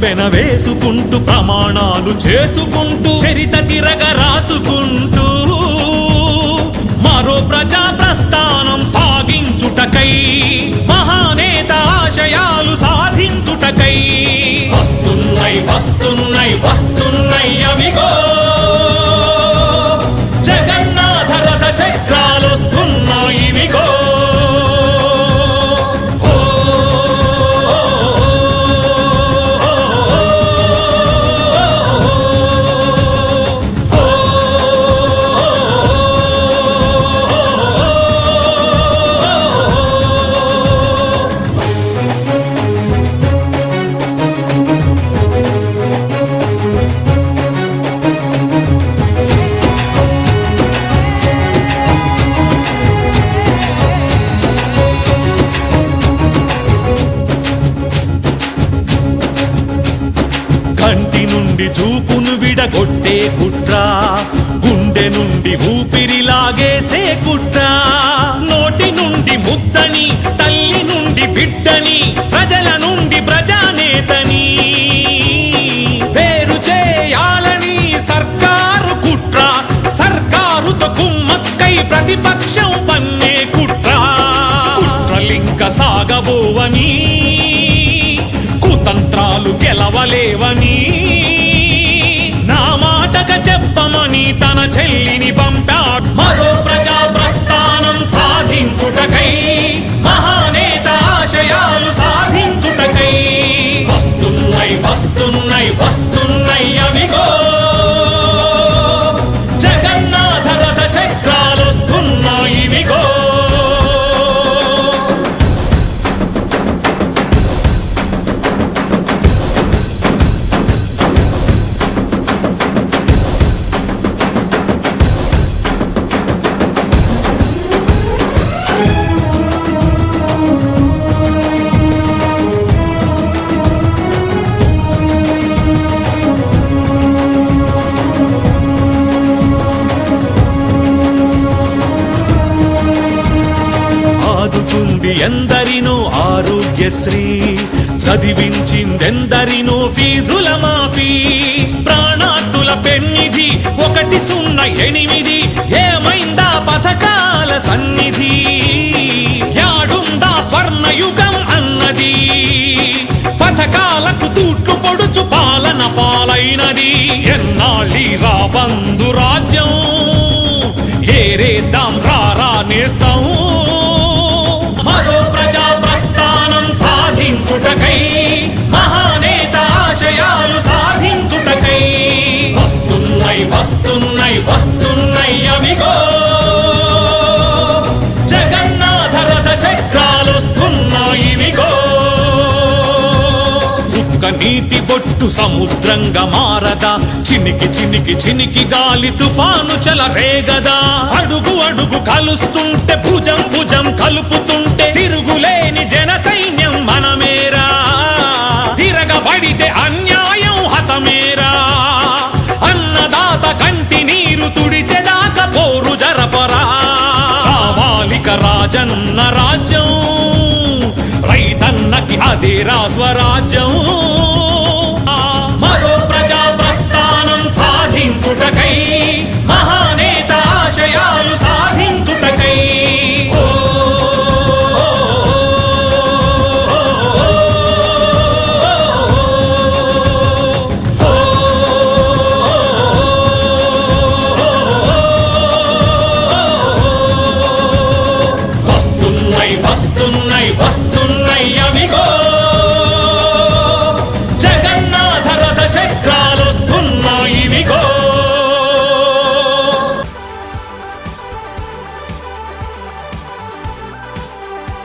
పెన వేసుకుంటూ ప్రమాణాలు చేసుకుంటూ చరిత తిరగ రాసుకుంటూ మరో ప్రజా ప్రస్థానం సాగించుటకై మహానేత ఆశయాలు సాధించుటకై వస్తున్నాయి వస్తున్నాయి వస్తున్నాయి అవిగో జగన్నాథ రథ చక్రాలు వస్తున్నాయి ఇవిగో ఓ, కంటి నుండి చూపును విడగొట్టే కుట్ర గుండె నుండి ఊపిరి లాగేసే కుట్ర నోటి నుండి ముద్దని తల్లి నుండి బిడ్డని ప్రజల నుండి ప్రజానేతని వేరు చేయాలని సర్కారు కుట్ర సర్కారుతో కుమ్మక్కై ప్రతిపక్షం పన్నే కుట్ర కుట్రలింక సాగబోవని కుతంత్రాలు గెలవలేవని నా మాటక చెప్పమని తన చెల్లిని పంపాడు మరో ప్రజా ప్రస్థానం సాధించుటకై మహానేత ఆశయాలు సాధించుటకై వస్తున్నాయి వస్తున్నాయి వస్తున్నాయి అవిగో జగన్నాథ రథ చక్రాలు వస్తున్నాయి ఇవిగో ఆదుకుంది ఎందరినో ఆరోగ్యశ్రీ చదివించిందెందరినో ఫీజుల మాఫీ ప్రాణాతుల పెన్నిధి ఒకటి సున్న ఎనిమిది ఏమైందా పథకాల సన్నిధి యాడుందా స్వర్ణయుగం అన్నది పథకాలకు తూట్లు పొడుచు పాలన పాలైనది ఎన్నాళ్ళి రా బంధు రాజ్యం ఏరేద్దాం రారా నేస్తాం మరో ప్రజా ప్రస్థానం సాధించుటకై మహానేత ఆశయాలు సాధించుటకై వస్తున్నాయి వస్తున్నాయి వస్తున్నాయి అవిగో జగన్నాథ రథ చక్రాలు వస్తున్నాయి ఇవిగో చుక్క నీటి బొట్టు సముద్రంగా మారదా చినికి చినికి చినికి గాలి తుఫాను చెలరేగదా అడుగు అడుగు కలుస్తుంటే భుజం భుజం కలుపుతుంటే తిరుగులేని జన సైన్యం మనమేరా తిరగబడితే అన్యాయం హతమేరా అన్నదాత కంటి నీరు తుడిచెదాక పోరు జరపరా కావాలిక రాజన్న రాజ్యం రైతన్నకి అదేరా స్వరాజ్యం